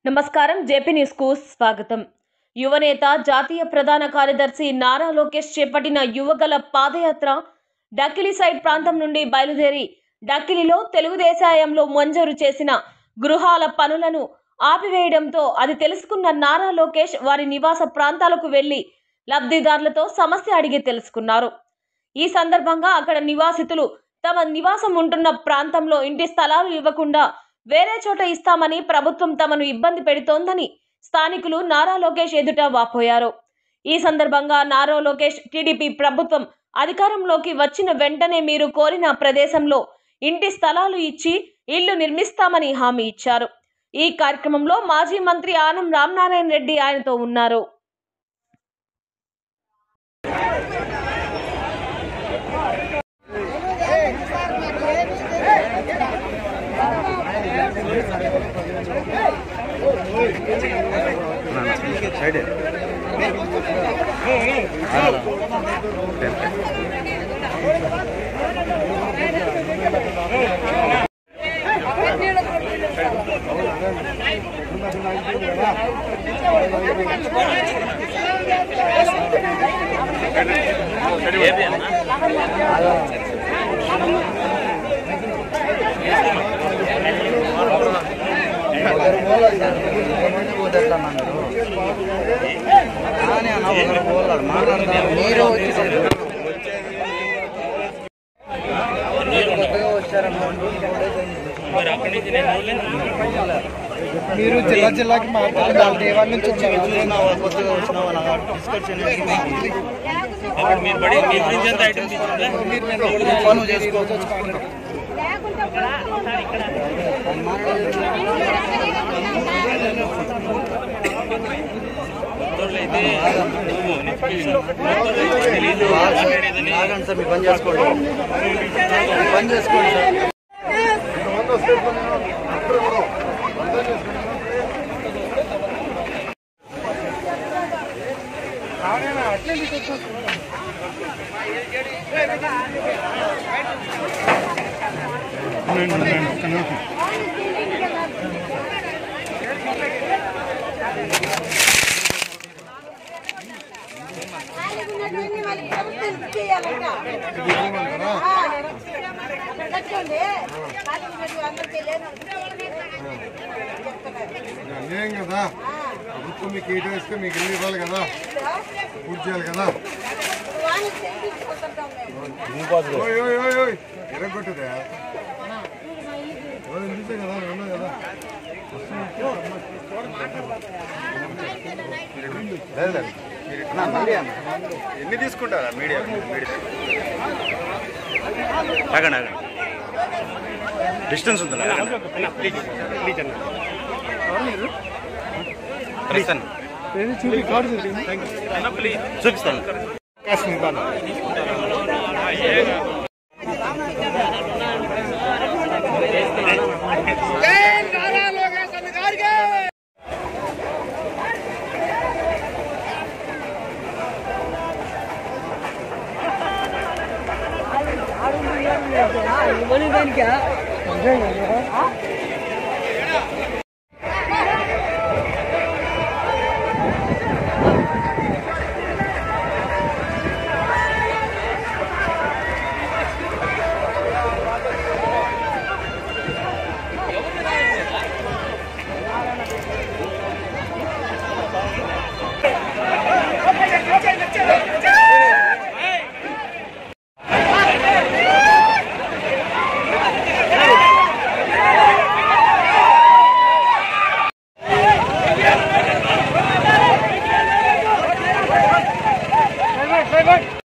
నమస్కారం JP news కు స్వాగతం యువనేత జాతీయ ప్రధాన కార్యదర్శి నారా లోకేష్ చేపట్టిన యువగల పాదయాత్ర డక్కిలి సైడ్ ప్రాంతం నుండి బయలుదేరి డక్కిలిలో తెలుగుదేశాయంలో మంజూరు చేసిన గృహాల పనులను ఆపివేయడంతో అది తెలుసుకున్న నారా లోకేష్ వారి నివాస ప్రాంతాలకు వెళ్లి లబ్ధిదారులతో సమస్య అడిగి తెలుసుకున్నారు ఈ సందర్భంగా అక్కడ నివాసితులు తమ నివాసం ఉంటున్న ప్రాంతంలో ఇంటి స్థలాలు ఇవ్వకుండా వేరే చోట ఇస్తామని ప్రభుత్వం తమను ఇబ్బంది పెడుతోందని స్థానికులు నారా లోకేష్ ఎదుట వాపోయారు ఈ సందర్భంగా నారా లోకేష్ టీడీపీ ప్రభుత్వం అధికారంలోకి వచ్చిన వెంటనే మీరు కోరిన ప్రదేశంలో ఇంటి స్థలాలు ఇచ్చి ఇల్లు నిర్మిస్తామని హామీ ఇచ్చారు ఈ కార్యక్రమంలో మాజీ మంత్రి ఆనం రామనారాయణ రెడ్డి ఆయనతో ఉన్నారు సైడ్ మీరు మీరు జిల్లా జిల్లాకి మాట్లాడాలి దేవాల నుంచి వచ్చారు కొత్తగా వచ్చినావు నాకు డిస్కషన్ మీరు బడి మీ గురించి ఎంత ఐటమ్ తీసుకుంటే పనులు చేసుకో అయితే నాగండి సార్ మీ పని చేసుకోండి మీ పని చేసుకోండి సార్ ఉన్నటువంటి వాళ్ళకి ప్రభుత్వం ఇచ్చేయాలంట. ఆ, అక్కడ కట్టుకోండి. ఖాళీ ఉన్నటువంటి అందరికీ లేనోళ్ళకి చెప్తున్నారు. అన్యాయం కదా ప్రభుత్వం మీకు ఏటో ఇస్తే మీకు ఇల్లు ఇవ్వాలి కదా పూర్తి చేయాలి కదా వాళ్ళకి తెప్పించుకుంటుంటాం మేము. ఓయ్ ఓయ్ ఓయ్ ఓయ్ ఎరగొట్టదా చూసే కదా ఉన్నా కదా ఎన్ని తీసుకుంటారా మీడియా మీడియా ఆగండి ఆగండి డిస్టెన్స్ ఉందా చూపిస్తాను చూపిస్తాను Bye bye.